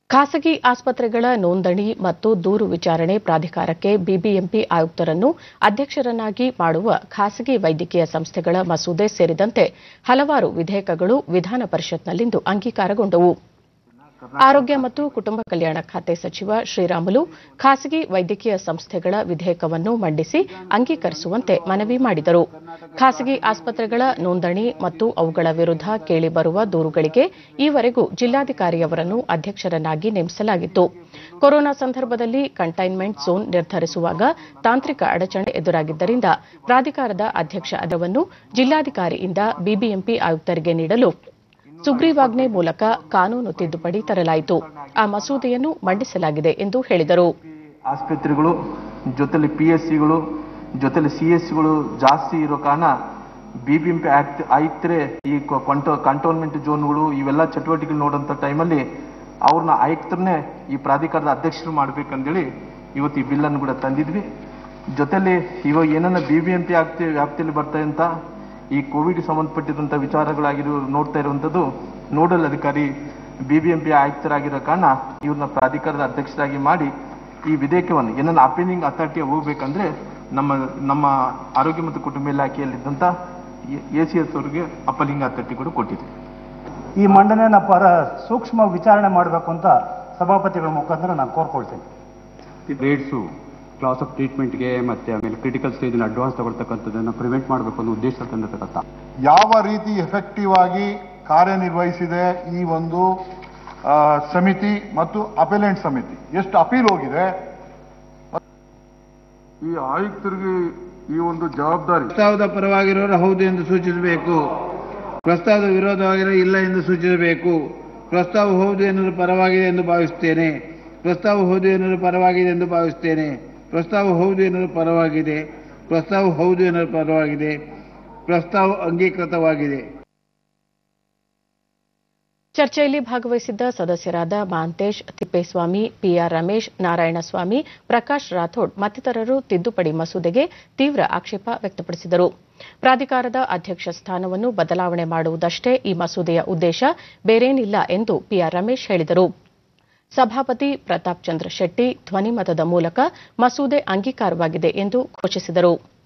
ಖಾಸಗಿ ಆಸ್ಪತ್ರೆಗಳ ನೋಂದಣಿ ಮತ್ತು ದೂರು ವಿಚಾರಣೆ ಪ್ರಾಧಿಕಾರಕ್ಕೆ ಬಿಬಿಎಂಪಿ ಆಯುಕ್ತರನ್ನು ಅಧ್ಯಕ್ಷರನ್ನಾಗಿ ಮಾಡುವ ಖಾಸಗಿ ವೈದ್ಯಕೀಯ ಸಂಸ್ಥೆಗಳ ಮಸೂದೆ ಸೇರಿದಂತೆ ಹಲವಾರು ವಿಧೇಯಕಗಳು ವಿಧಾನ ಪರಿಷತ್ನಲ್ಲಿಂದು ಅಂಗೀಕಾರಗೊಂಡವು ಆರೋಗ್ಯ ಮತ್ತು ಕುಟುಂಬ ಕಲ್ಯಾಣ ಖಾತೆ ಸಚಿವ ಶ್ರೀರಾಮುಲು ಖಾಸಗಿ ವೈದ್ಯಕೀಯ ಸಂಸ್ಥೆಗಳ ವಿಧೇಯಕವನ್ನು ಮಂಡಿಸಿ ಅಂಗೀಕರಿಸುವಂತೆ ಮನವಿ ಮಾಡಿದರು ಖಾಸಗಿ ಆಸ್ಪತ್ರೆಗಳ ನೋಂದಣಿ ಮತ್ತು ಅವುಗಳ ವಿರುದ್ಧ ಕೇಳಿಬರುವ ದೂರುಗಳಿಗೆ ಈವರೆಗೂ ಜಿಲ್ಲಾಧಿಕಾರಿಯವರನ್ನು ಅಧ್ಯಕ್ಷರನ್ನಾಗಿ ನೇಮಿಸಲಾಗಿತ್ತು ಕೊರೋನಾ ಸಂದರ್ಭದಲ್ಲಿ ಕಂಟೈನ್ಮೆಂಟ್ ಝೋನ್ ನಿರ್ಧರಿಸುವಾಗ ತಾಂತ್ರಿಕ ಅಡಚಣೆ ಎದುರಾಗಿದ್ದರಿಂದ ಪ್ರಾಧಿಕಾರದ ಅಧ್ಯಕ್ಷ ಅದವನ್ನು ಜಿಲ್ಲಾಧಿಕಾರಿಯಿಂದ ಬಿಬಿಎಂಪಿ ಆಯುಕ್ತರಿಗೆ ನೀಡಲು ಸುಗ್ರೀವಾಜ್ಞೆ ಮೂಲಕ ಕಾನೂನು ತಿದ್ದುಪಡಿ ತರಲಾಯಿತು ಆ ಮಸೂದೆಯನ್ನು ಮಂಡಿಸಲಾಗಿದೆ ಎಂದು ಹೇಳಿದರು ಆಸ್ಪತ್ರೆಗಳು ಜೊತೆಲಿ ಪಿ ಎಸ್ ಸಿಗಳು ಜೊತೆಲಿ ಸಿ ಎಸ್ ಸಿಗಳು ಜಾಸ್ತಿ ಇರೋ ಕಾರಣ B B M P act ಆಯುಕ್ತರೇ ಈ ಕಂಟೋ ಕಂಟೋನ್ಮೆಂಟ್ ಝೋನ್ಗಳು ಇವೆಲ್ಲ ಚಟುವಟಿಕೆ ನೋಡೋಂಥ ಟೈಮಲ್ಲಿ ಅವ್ರನ್ನ ಆಯುಕ್ತರನ್ನೇ ಈ ಪ್ರಾಧಿಕಾರದ ಅಧ್ಯಕ್ಷರು ಮಾಡ್ಬೇಕಂದೇಳಿ ಇವತ್ತು ಈ ಬಿಲ್ಲನ್ನು ಕೂಡ ತಂದಿದ್ವಿ ಜೊತೆಲಿ ಇವಾಗ ಏನನ್ನ ಬಿ ಬಿ ಎಂ ಪಿ ಆಗ್ತಿ ವ್ಯಾಪ್ತಿಯಲ್ಲಿ ಬರ್ತಾ ಅಂತ ಈ ಕೋವಿಡ್ ಸಂಬಂಧಪಟ್ಟಿರುವಂಥ ವಿಚಾರಗಳಾಗಿರೋ ನೋಡ್ತಾ ಇರುವಂಥದ್ದು ನೋಡಲ್ ಅಧಿಕಾರಿ ಬಿ ಬಿ ಎಂ ಪಿ ಆಯುಕ್ತರಾಗಿರೋ ಕಾರಣ ಇವ್ರನ್ನ ಪ್ರಾಧಿಕಾರದ ಅಧ್ಯಕ್ಷರಾಗಿ ಮಾಡಿ ಈ ವಿಧೇಯಕವನ್ನು ಏನನ್ನ ಅಪೀಲಿಂಗ್ ಅಥಾರಿಟಿ ಹೋಗ್ಬೇಕಂದ್ರೆ ನಮ್ಮ ನಮ್ಮ ಆರೋಗ್ಯ ಮತ್ತು ಕುಟುಂಬ ಇಲಾಖೆಯಲ್ಲಿದ್ದಂಥ ಎ ಸಿ ಎಸ್ ಅವರಿಗೆ ಅಪಲಿಂಗ್ ಅಥಾರಿಟಿ ಕೂಡ ಕೊಟ್ಟಿದೆ ಈ ಮಂಡನೆಯನ್ನ ಪರ ಸೂಕ್ಷ್ಮ ವಿಚಾರಣೆ ಮಾಡಬೇಕು ಅಂತ ಸಭಾಪತಿಗಳ ಮುಖಾಂತರ ನಾನು ಕೋರ್ಕೊಳ್ತೇನೆ ರೇಟ್ಸು ಕ್ಲಾಸ್ ಆಫ್ ಟ್ರೀಟ್ಮೆಂಟ್ಗೆ ಮತ್ತೆ ಆಮೇಲೆ ಕ್ರಿಟಿಕಲ್ ಸ್ಟೇಜ್ನ ಅಡ್ವಾನ್ಸ್ ತಗೊಳ್ತಕ್ಕಂಥದ್ದನ್ನು ಪ್ರಿವೆಂಟ್ ಮಾಡಬೇಕು ಅನ್ನೋ ಉದ್ದೇಶ ತಂದಿರತಕ್ಕಂಥ ಯಾವ ರೀತಿ ಎಫೆಕ್ಟಿವ್ ಆಗಿ ಕಾರ್ಯನಿರ್ವಹಿಸಿದೆ ಈ ಒಂದು ಆ, ಸಮಿತಿ ಮತ್ತು ಅಪೆಲೆಂಟ್ ಸಮಿತಿ ಎಷ್ಟು ಅಪೀಲ್ ಹೋಗಿದೆ ಈ ಆಯುಕ್ತರಿಗೆ ಈ ಒಂದು ಜವಾಬ್ದಾರಿ ಪ್ರಸ್ತಾವದ ಪರವಾಗಿರೋರು ಹೌದು ಎಂದು ಸೂಚಿಸಬೇಕು ಪ್ರಸ್ತಾವದ ವಿರೋಧವಾಗಿರೋ ಇಲ್ಲ ಎಂದು ಸೂಚಿಸಬೇಕು ಪ್ರಸ್ತಾವ ಹೌದು ಎನ್ನುವುದು ಪರವಾಗಿದೆ ಎಂದು ಭಾವಿಸುತ್ತೇನೆ ಪ್ರಸ್ತಾವ ಹೌದು ಎನ್ನುವುದು ಪರವಾಗಿದೆ ಎಂದು ಭಾವಿಸುತ್ತೇನೆ ಪ್ರಸ್ತಾವ ಹೌದು ಎನ್ನುವುದು ಪರವಾಗಿದೆ ಪ್ರಸ್ತಾವ ಹೌದು ಎನ್ನುವುದು ಪರವಾಗಿದೆ ಪ್ರಸ್ತಾವ ಅಂಗೀಕೃತವಾಗಿದೆ ಚರ್ಚೆಯಲ್ಲಿ ಭಾಗವಹಿಸಿದ್ದ ಸದಸ್ಯರಾದ ಮಹಾಂತೇಶ್ ತಿಪ್ಪೇಸ್ವಾಮಿ ಪಿಆರ್ ರಮೇಶ್ ನಾರಾಯಣಸ್ವಾಮಿ ಪ್ರಕಾಶ್ ರಾಥೋಡ್ ಮತ್ತಿತರರು ತಿದ್ದುಪಡಿ ಮಸೂದೆಗೆ ತೀವ್ರ ಆಕ್ಷೇಪ ವ್ಯಕ್ತಪಡಿಸಿದರು ಪ್ರಾಧಿಕಾರದ ಅಧ್ಯಕ್ಷ ಸ್ಥಾನವನ್ನು ಬದಲಾವಣೆ ಮಾಡುವುದಷ್ಟೇ ಈ ಮಸೂದೆಯ ಉದ್ದೇಶ ಬೇರೇನಿಲ್ಲ ಎಂದು ಪಿಆರ್ ರಮೇಶ್ ಹೇಳಿದರು ಸಭಾಪತಿ ಪ್ರತಾಪ್ ಚಂದ್ರ ಶೆಟ್ಟಿ ಧ್ವನಿಮತದ ಮೂಲಕ ಮಸೂದೆ ಅಂಗೀಕಾರವಾಗಿದೆ ಎಂದು ಘೋಷಿಸಿದರು